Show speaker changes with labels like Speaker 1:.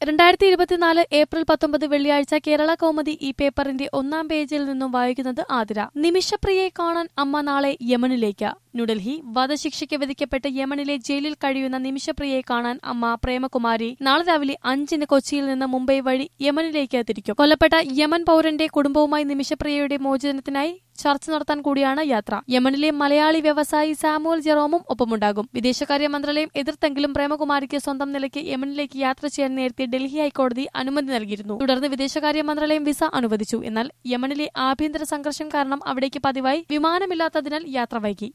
Speaker 1: രണ്ടായിരത്തി ഇരുപത്തിനാല് ഏപ്രിൽ പത്തൊമ്പത് വെള്ളിയാഴ്ച കേരള കൗമുദി ഈ പേപ്പറിന്റെ ഒന്നാം പേജിൽ നിന്നും വായിക്കുന്നത് ആതിര നിമിഷപ്രിയയെ കാണാൻ അമ്മ നാളെ യമനിലേക്ക് ന്യൂഡൽഹി വധശിക്ഷയ്ക്ക് വിധിക്കപ്പെട്ട് യമനിലെ ജയിലിൽ കഴിയുന്ന നിമിഷപ്രിയയെ കാണാൻ അമ്മ പ്രേമകുമാരി നാളെ രാവിലെ അഞ്ചിന് കൊച്ചിയിൽ നിന്ന് മുംബൈ വഴി യമനിലേക്ക് തിരിക്കും കൊല്ലപ്പെട്ട യമൻ പൌരന്റെ കുടുംബവുമായി നിമിഷപ്രിയയുടെ മോചനത്തിനായി ചർച്ച നടത്താൻ കൂടിയാണ് യാത്ര യമനിലെ മലയാളി വ്യവസായി സാമുവൽ ജെറോമും ഒപ്പമുണ്ടാകും വിദേശകാര്യ മന്ത്രാലയം എതിർത്തെങ്കിലും പ്രേമകുമാരിക്ക് സ്വന്തം നിലയ്ക്ക് യമനിലേക്ക് യാത്ര ചെയ്യാൻ നേരത്തെ ഡൽഹി ഹൈക്കോടതി അനുമതി നൽകിയിരുന്നു തുടർന്ന് വിദേശകാര്യ മന്ത്രാലയം വിസ അനുവദിച്ചു എന്നാൽ യമനിലെ ആഭ്യന്തര സംഘർഷം കാരണം അവിടേക്ക് പതിവായി വിമാനമില്ലാത്തതിനാൽ യാത്ര വൈകി